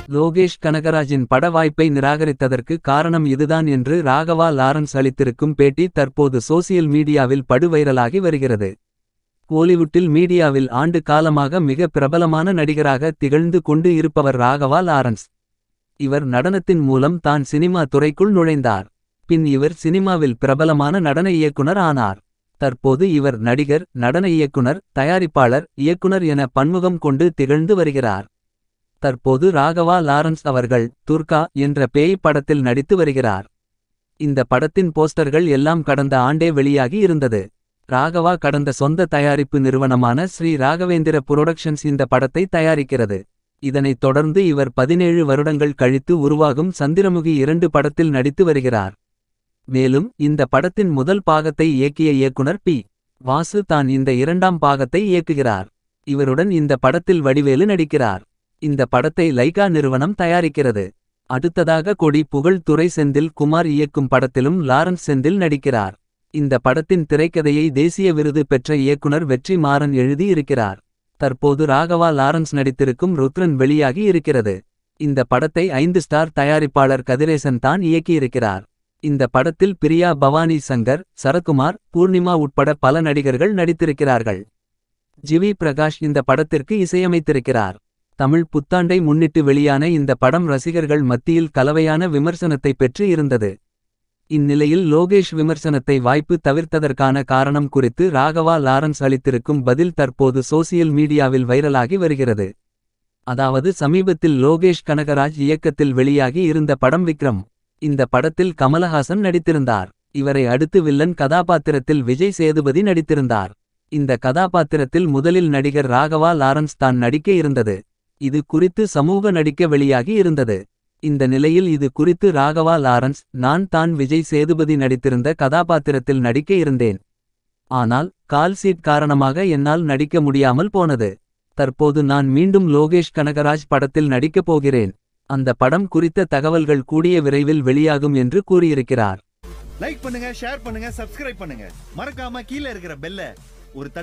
லோகேஷ் கனகராஜின் பட வாய்ப்பை நிராகரித்ததற்கு காரணம் இதுதான் என்று ராகவா லாரன்ஸ் அளித்திருக்கும் பேட்டி தற்போது சோசியல் மீடியாவில் படுவைரலாகி வருகிறது கோலிவுட்டில் மீடியாவில் ஆண்டு காலமாக மிக பிரபலமான நடிகராக திகழ்ந்து கொண்டு இருப்பவர் ராகவா லாரன்ஸ் இவர் நடனத்தின் மூலம் தான் சினிமா துறைக்குள் நுழைந்தார் பின் இவர் சினிமாவில் பிரபலமான நடன இயக்குனர் ஆனார் தற்போது இவர் நடிகர் நடன இயக்குனர் தயாரிப்பாளர் இயக்குனர் என பன்முகம் கொண்டு திகழ்ந்து வருகிறார் தற்போது ராகவா லாரன்ஸ் அவர்கள் துர்கா என்ற பேய் படத்தில் நடித்து வருகிறார் இந்த படத்தின் போஸ்டர்கள் எல்லாம் கடந்த ஆண்டே வெளியாகி இருந்தது ராகவா கடந்த சொந்த தயாரிப்பு நிறுவனமான ஸ்ரீ ராகவேந்திர புரொடக்ஷன்ஸ் இந்த படத்தை தயாரிக்கிறது இதனைத் தொடர்ந்து இவர் பதினேழு வருடங்கள் கழித்து உருவாகும் சந்திரமுகி இரண்டு படத்தில் நடித்து வருகிறார் மேலும் இந்த படத்தின் முதல் பாகத்தை இயக்கிய இயக்குனர் பி வாசு தான் இந்த இரண்டாம் பாகத்தை இயக்குகிறார் இவருடன் இந்த படத்தில் வடிவேலு நடிக்கிறார் இந்த படத்தை லைகா நிறுவனம் தயாரிக்கிறது அடுத்ததாக கொடி புகழ் துரை செந்தில் குமார் இயக்கும் படத்திலும் லாரன்ஸ் செந்தில் நடிக்கிறார் இந்த படத்தின் திரைக்கதையை தேசிய விருது பெற்ற இயக்குனர் வெற்றி மாறன் எழுதி இருக்கிறார் தற்போது ராகவா லாரன்ஸ் நடித்திருக்கும் ருத்ரன் வெளியாகி இருக்கிறது இந்த படத்தை ஐந்து ஸ்டார் தயாரிப்பாளர் கதிரேசன் தான் இயக்கியிருக்கிறார் இந்த படத்தில் பிரியா பவானி சங்கர் சரத்குமார் பூர்ணிமா உட்பட பல நடிகர்கள் நடித்திருக்கிறார்கள் ஜிவி பிரகாஷ் இந்த படத்திற்கு இசையமைத்திருக்கிறார் தமிழ் புத்தாண்டை முன்னிட்டு வெளியான இந்த படம் ரசிகர்கள் மத்தியில் கலவையான விமர்சனத்தை பெற்று இருந்தது இந்நிலையில் லோகேஷ் விமர்சனத்தை வாய்ப்பு தவிர்த்ததற்கான காரணம் குறித்து ராகவா லாரன்ஸ் அளித்திருக்கும் பதில் தற்போது சோசியல் மீடியாவில் வைரலாகி வருகிறது அதாவது சமீபத்தில் லோகேஷ் கனகராஜ் இயக்கத்தில் வெளியாகி இருந்த படம் விக்ரம் இந்த படத்தில் கமலஹாசன் நடித்திருந்தார் இவரை அடுத்து வில்லன் கதாபாத்திரத்தில் விஜய் சேதுபதி நடித்திருந்தார் இந்த கதாபாத்திரத்தில் முதலில் நடிகர் ராகவா லாரன்ஸ் தான் நடிக்க இருந்தது இது குறித்து சமூக நடிக்க வெளியாகி இருந்தது இந்த நிலையில் இது குறித்து ராகவா லாரன்ஸ் நான் தான் விஜய் சேதுபதி நடித்திருந்த கதாபாத்திரத்தில் நடிக்க இருந்தேன் ஆனால் கால் சீட் காரணமாக என்னால் நடிக்க முடியாமல் போனது தற்போது நான் மீண்டும் லோகேஷ் கனகராஜ் படத்தில் நடிக்கப் போகிறேன் அந்த படம் குறித்த தகவல்கள் கூடிய விரைவில் வெளியாகும் என்று கூறியிருக்கிறார் லைக் பண்ணுங்க ஷேர் பண்ணுங்க சப்ஸ்கிரைப் பண்ணுங்க மறக்காம கீழே இருக்கிற பெல்ல ஒரு தட்டு